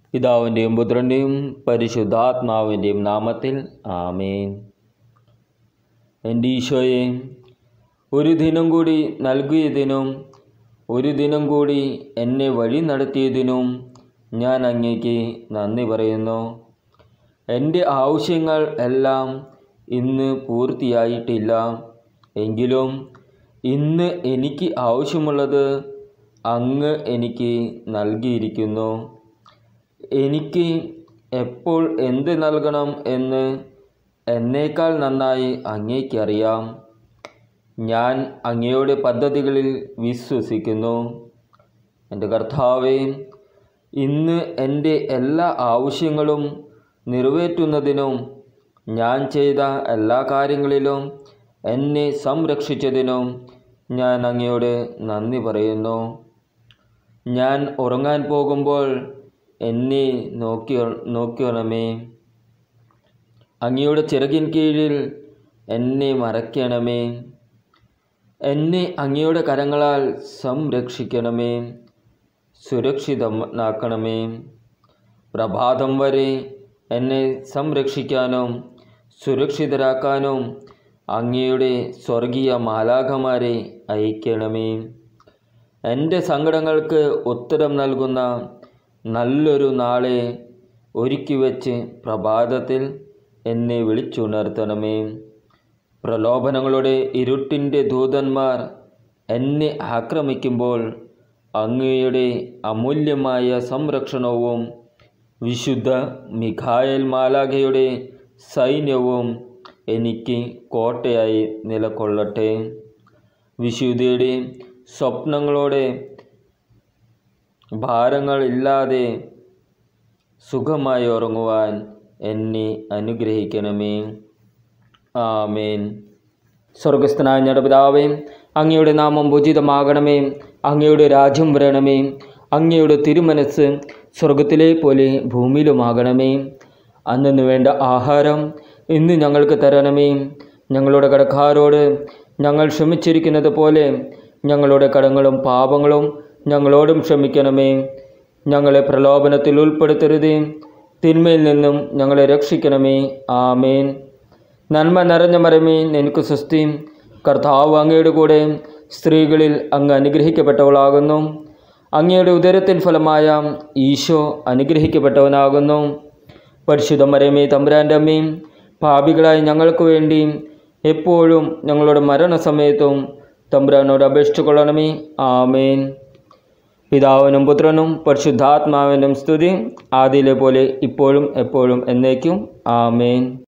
പിതാവിൻ്റെയും പുത്രൻ്റെയും പരിശുദ്ധാത്മാവിൻ്റെയും നാമത്തിൽ ആമേൻ എൻ്റെ ഈശോയെ ഒരു ദിനം കൂടി നൽകിയതിനും ഒരു ദിനം കൂടി എന്നെ വഴി നടത്തിയതിനും ഞാൻ അങ്ങേക്ക് നന്ദി പറയുന്നു എൻ്റെ ആവശ്യങ്ങൾ എല്ലാം ഇന്ന് പൂർത്തിയായിട്ടില്ല എങ്കിലും ഇന്ന് എനിക്ക് ആവശ്യമുള്ളത് അങ്ങ് എനിക്ക് നൽകിയിരിക്കുന്നു എനിക്ക് എപ്പോൾ എന്ത് നൽകണം എന്ന് എന്നേക്കാൾ നന്നായി അങ്ങേക്കറിയാം ഞാൻ അങ്ങയുടെ പദ്ധതികളിൽ വിശ്വസിക്കുന്നു എൻ്റെ കർത്താവേ ഇന്ന് എൻ്റെ എല്ലാ ആവശ്യങ്ങളും നിറവേറ്റുന്നതിനും ഞാൻ ചെയ്ത എല്ലാ കാര്യങ്ങളിലും എന്നെ സംരക്ഷിച്ചതിനും ഞാൻ അങ്ങയോട് നന്ദി പറയുന്നു ഞാൻ ഉറങ്ങാൻ പോകുമ്പോൾ എന്നെ നോക്കി നോക്കണമേ അങ്ങയുടെ ചിറകിൻ കീഴിൽ എന്നെ മറയ്ക്കണമേ എന്നെ അങ്ങയുടെ കരങ്ങളാൽ സംരക്ഷിക്കണമേ സുരക്ഷിതമാക്കണമേ പ്രഭാതം വരെ എന്നെ സംരക്ഷിക്കാനും സുരക്ഷിതരാക്കാനും അങ്ങയുടെ സ്വർഗീയ മാലാഖമാരെ അയക്കണമേ എൻ്റെ സങ്കടങ്ങൾക്ക് ഉത്തരം നൽകുന്ന നല്ലൊരു നാളെ ഒരുക്കി വെച്ച് പ്രഭാതത്തിൽ എന്നെ വിളിച്ചുണർത്തണമേ പ്രലോഭനങ്ങളുടെ ഇരുട്ടിൻ്റെ ദൂതന്മാർ എന്നെ ആക്രമിക്കുമ്പോൾ അങ്ങയുടെ അമൂല്യമായ സംരക്ഷണവും വിശുദ്ധ മിഖായൽ മാലാഖയുടെ സൈന്യവും എനിക്ക് കോട്ടയായി നിലകൊള്ളട്ടെ വിശുദ്ധിയുടെ സ്വപ്നങ്ങളോടെ ഭാരങ്ങളില്ലാതെ സുഖമായി ഉറങ്ങുവാൻ എന്നെ അനുഗ്രഹിക്കണമേ ആമേൻ സ്വർഗസ്ഥനായ ഞങ്ങളുടെ പിതാവേ അങ്ങയുടെ നാമം ഉചിതമാകണമേ അങ്ങയുടെ രാജ്യം വരണമേ അങ്ങയുടെ തിരുമനസ് സ്വർഗത്തിലെ പോലെ ഭൂമിയിലുമാകണമേ അന്നു വേണ്ട ആഹാരം ഇന്ന് ഞങ്ങൾക്ക് തരണമേ ഞങ്ങളുടെ കടക്കാരോട് ഞങ്ങൾ ക്ഷമിച്ചിരിക്കുന്നത് പോലെ ഞങ്ങളുടെ കടങ്ങളും പാപങ്ങളും ഞങ്ങളോടും ക്ഷമിക്കണമേ ഞങ്ങളെ പ്രലോഭനത്തിൽ ഉൾപ്പെടുത്തരുതേ തിന്മയിൽ നിന്നും ഞങ്ങളെ രക്ഷിക്കണമേ ആമേൻ നന്മ നിറഞ്ഞ മരമേ എനിക്ക് സ്വസ്തി കർത്താവ് അങ്ങയുടെ കൂടെ സ്ത്രീകളിൽ അങ്ങ് അനുഗ്രഹിക്കപ്പെട്ടവളാകുന്നു അങ്ങയുടെ ഉദരത്തിൻ ഫലമായ ഈശോ അനുഗ്രഹിക്കപ്പെട്ടവനാകുന്നു പരിശുദ്ധ മരമേ തമ്പുരാൻ്റെ അമ്മയും പാപികളായി ഞങ്ങൾക്ക് വേണ്ടി എപ്പോഴും ഞങ്ങളുടെ മരണസമയത്തും തമ്പുരാനോട് അപേക്ഷിച്ചു കൊള്ളണമേ ആമേൻ പിതാവിനും പുത്രനും പരിശുദ്ധാത്മാവിനും സ്തുതി ആദിയിലെ പോലെ ഇപ്പോഴും എപ്പോഴും എന്നേക്കും ആമേൻ